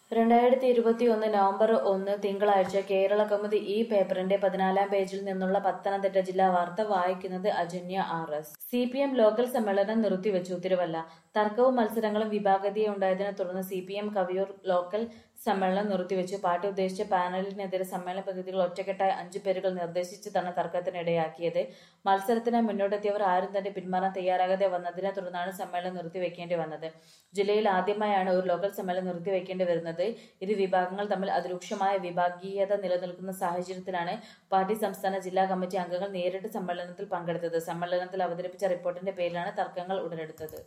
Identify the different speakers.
Speaker 1: രണ്ടായിരത്തി ഇരുപത്തിയൊന്ന് നവംബർ ഒന്ന് തിങ്കളാഴ്ച കേരള കൗമുദി ഈ പേപ്പറിന്റെ പതിനാലാം പേജിൽ നിന്നുള്ള പത്തനംതിട്ട ജില്ലാ വാർത്ത വായിക്കുന്നത് Ajanya R S C P M local സമ്മേളനം നിർത്തിവെച്ചു തിരുവല്ല തർക്കവും മത്സരങ്ങളും വിഭാഗതയും ഉണ്ടായതിനെ തുടർന്ന് C P M Kaviyoor local സമ്മേളനം നിർത്തിവെച്ചു പാർട്ടി ഉദ്ദേശിച്ച പാനലിനെതിരെ സമ്മേളന പ്രതിനിധികൾ ഒറ്റക്കെട്ടായി അഞ്ചു പേരുകൾ നിർദ്ദേശിച്ചതാണ് തർക്കത്തിനിടയാക്കിയത് മത്സരത്തിന് മുന്നോട്ടെത്തിയവർ ആരും തന്നെ പിന്മാറാൻ തയ്യാറാകാതെ വന്നതിനെ തുടർന്നാണ് സമ്മേളനം നിർത്തിവെക്കേണ്ടി വന്നത് ജില്ലയിൽ ആദ്യമായാണ് ഒരു ലോക്കൽ സമ്മേളനം നിർത്തിവെക്കേണ്ടി വരുന്നത് ഇരു വിഭാഗങ്ങൾ തമ്മിൽ അതിരൂക്ഷമായ വിഭാഗീയത നിലനിൽക്കുന്ന സാഹചര്യത്തിലാണ് പാർട്ടി സംസ്ഥാന ജില്ലാ കമ്മിറ്റി അംഗങ്ങൾ നേരിട്ട് സമ്മേളനത്തിൽ പങ്കെടുത്തത് സമ്മേളനത്തിൽ അവതരിപ്പിച്ച റിപ്പോർട്ടിന്റെ പേരിലാണ് തർക്കങ്ങൾ ഉടലെടുത്തത്